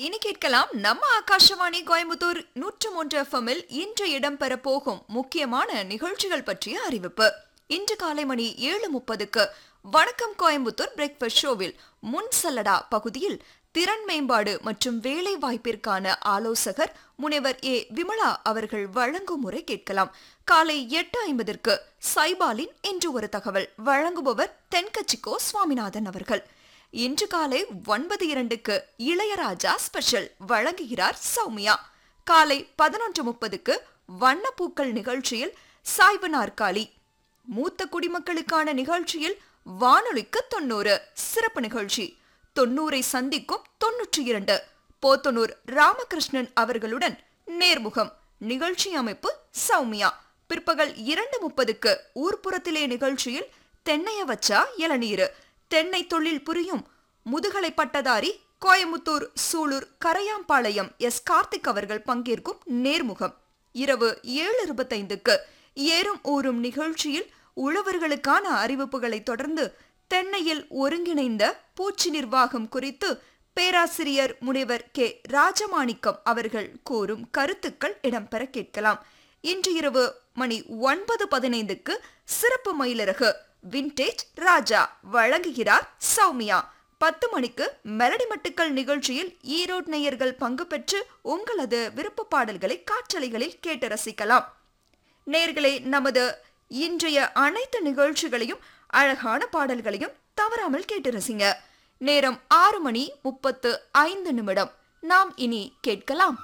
இனி கேட்கலாம் நம்ம ஆகாஷவாணி கோயம்புத்தூர் நூற்று மூன்று எஃப்எம்மில் இன்று இடம்பெற போகும் முக்கியமான நிகழ்ச்சிகள் பற்றிய அறிவிப்பு இன்று காலை மணி ஏழு முப்பதுக்கு வணக்கம் கோயம்புத்தூர் பிரேக்ஃபாஸ்ட் ஷோவில் முன் சல்லடா பகுதியில் திறன் மேம்பாடு மற்றும் வேலை வாய்ப்பிற்கான ஆலோசகர் முனைவர் ஏ விமலா அவர்கள் வழங்கும் முறை கேட்கலாம் காலை எட்டு ஐம்பதற்கு சைபாலின் இன்று ஒரு தகவல் வழங்குபவர் தென்கட்சிக்கோ சுவாமிநாதன் அவர்கள் இன்று காலை ஒன்பது இரண்டுக்கு இளையராஜா ஸ்பெஷல் வழங்குகிறார் சௌமியா காலை பதினொன்று முப்பதுக்கு வண்ணப்பூக்கள் நிகழ்ச்சியில் சாய்வு நாற்காலி மூத்த குடிமக்களுக்கான நிகழ்ச்சியில் வானொலிக்கு தொண்ணூறு சிறப்பு நிகழ்ச்சி தொண்ணூரை சந்திக்கும் தொன்னூற்றி இரண்டு போத்தனூர் ராமகிருஷ்ணன் அவர்களுடன் நேர்முகம் நிகழ்ச்சி அமைப்பு சௌமியா பிற்பகல் இரண்டு முப்பதுக்கு ஊர்ப்புறத்திலே நிகழ்ச்சியில் தென்னைய வச்சா இளநீரு தென்னை தொழில் புரியும் முதுகலை பட்டதாரி கோயமுத்தூர் சூலூர் கரையாம்பாளையம் எஸ் கார்த்திக் அவர்கள் பங்கேற்கும் நேர்முகம் இரவு ஏழு இருபத்தைந்துக்கு ஏறும் ஊறும் நிகழ்ச்சியில் உழவர்களுக்கான அறிவிப்புகளை தொடர்ந்து தென்னையில் ஒருங்கிணைந்த பூச்சி நிர்வாகம் குறித்து பேராசிரியர் முனைவர் கே ராஜமாணிக்கம் அவர்கள் கூறும் கருத்துக்கள் இடம்பெற கேட்கலாம் இன்று இரவு மணி ஒன்பது பதினைந்துக்கு சிறப்பு மயிலிறகு விண்டேஜ் ராஜா வழங்குகிறார் சௌமியா பத்து மணிக்கு மெலடி மட்டுக்கள் நிகழ்ச்சியில் ஈரோடு நேயர்கள் பங்கு பெற்று உங்களது விருப்ப பாடல்களை காற்றலைகளில் கேட்டு ரசிக்கலாம் நேர்களே நமது இன்றைய அனைத்து நிகழ்ச்சிகளையும் அழகான பாடல்களையும் தவறாமல் கேட்டு ரசிங்க நேரம் ஆறு மணி முப்பத்து ஐந்து நிமிடம் நாம் இனி கேட்கலாம்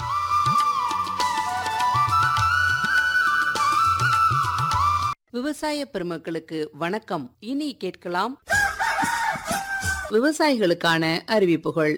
விவசாய பெருமக்களுக்கு வணக்கம் இனி கேட்கலாம் விவசாயிகளுக்கான அறிவிப்புகள்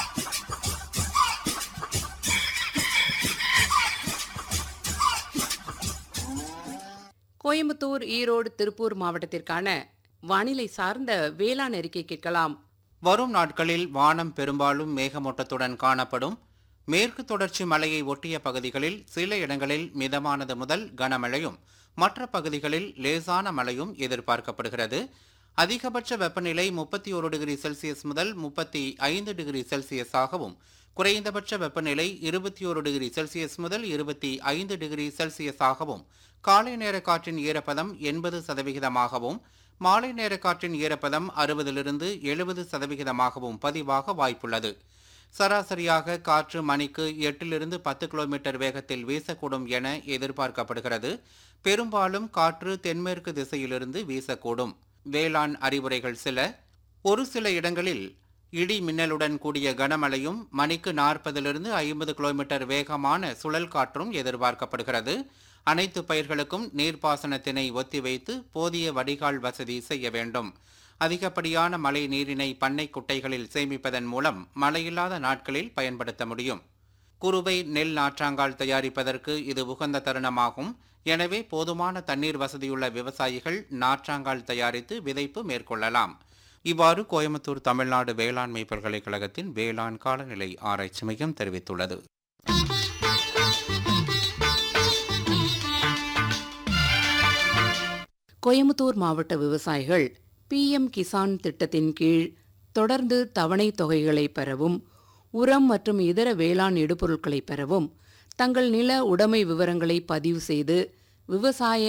கோயம்புத்தூர் ஈரோடு திருப்பூர் மாவட்டத்திற்கான வானிலை சார்ந்த வேளாண் அறிக்கை கேட்கலாம் வரும் நாட்களில் வானம் பெரும்பாலும் மேகமூட்டத்துடன் காணப்படும் மேற்கு தொடர்ச்சி மலையை ஒட்டிய பகுதிகளில் சில இடங்களில் மிதமானது முதல் கனமழையும் மற்ற பகுதிகளில் லேசான மழையும் எதிர்பார்க்கப்படுகிறது அதிகபட்ச வெப்பநிலை முப்பத்தி ஒரு டிகிரி செல்சியஸ் முதல் முப்பத்தி ஐந்து டிகிரி செல்சியஸாகவும் குறைந்தபட்ச வெப்பநிலை இருபத்தி ஒரு டிகிரி செல்சியஸ் முதல் இருபத்தி ஐந்து டிகிரி செல்சியஸாகவும் காலை நேர காற்றின் ஈரப்பதம் எண்பது சதவிகிதமாகவும் மாலை நேர காற்றின் ஈரப்பதம் அறுபதிலிருந்து எழுபது சதவிகிதமாகவும் பதிவாக வாய்ப்புள்ளது சராசரியாக காற்று மணிக்கு எட்டிலிருந்து பத்து கிலோமீட்டர் வேகத்தில் வீசக்கூடும் என எதிர்பார்க்கப்படுகிறது பெரும்பாலும் காற்று தென்மேற்கு திசையிலிருந்து வீசக்கூடும் வேளாண் அறிவுரைகள் சில ஒரு சில இடங்களில் இடி மின்னலுடன் கூடிய கனமழையும் மணிக்கு நாற்பதிலிருந்து ஐம்பது கிலோமீட்டர் வேகமான சுழல் காற்றும் எதிர்பார்க்கப்படுகிறது அனைத்து பயிர்களுக்கும் நீர்ப்பாசனத்தினை ஒத்திவைத்து போதிய வடிகால் வசதி செய்ய வேண்டும் அதிகப்படியான மழை நீரினை பண்ணை குட்டைகளில் சேமிப்பதன் மூலம் மழையில்லாத நாட்களில் பயன்படுத்த முடியும் குறுவை நெல் நாற்றாங்கால் தயாரிப்பதற்கு இது உகந்த தருணமாகும் எனவே போதுமான தண்ணீர் வசதியுள்ள விவசாயிகள் நாற்றாங்கால் தயாரித்து விதைப்பு மேற்கொள்ளலாம் இவ்வாறு கோயம்புத்தூர் தமிழ்நாடு வேளாண்மை பல்கலைக்கழகத்தின் வேளாண் காலநிலை ஆராய்ச்சி மையம் தெரிவித்துள்ளது கோயம்புத்தூர் மாவட்ட விவசாயிகள் பிஎம் கிசான் திட்டத்தின் கீழ் தொடர்ந்து தவணை தொகைகளை பெறவும் உரம் மற்றும் இதர வேளாண் இடுபொருட்களை பெறவும் தங்கள் நில உடைமை விவரங்களை பதிவு செய்து விவசாய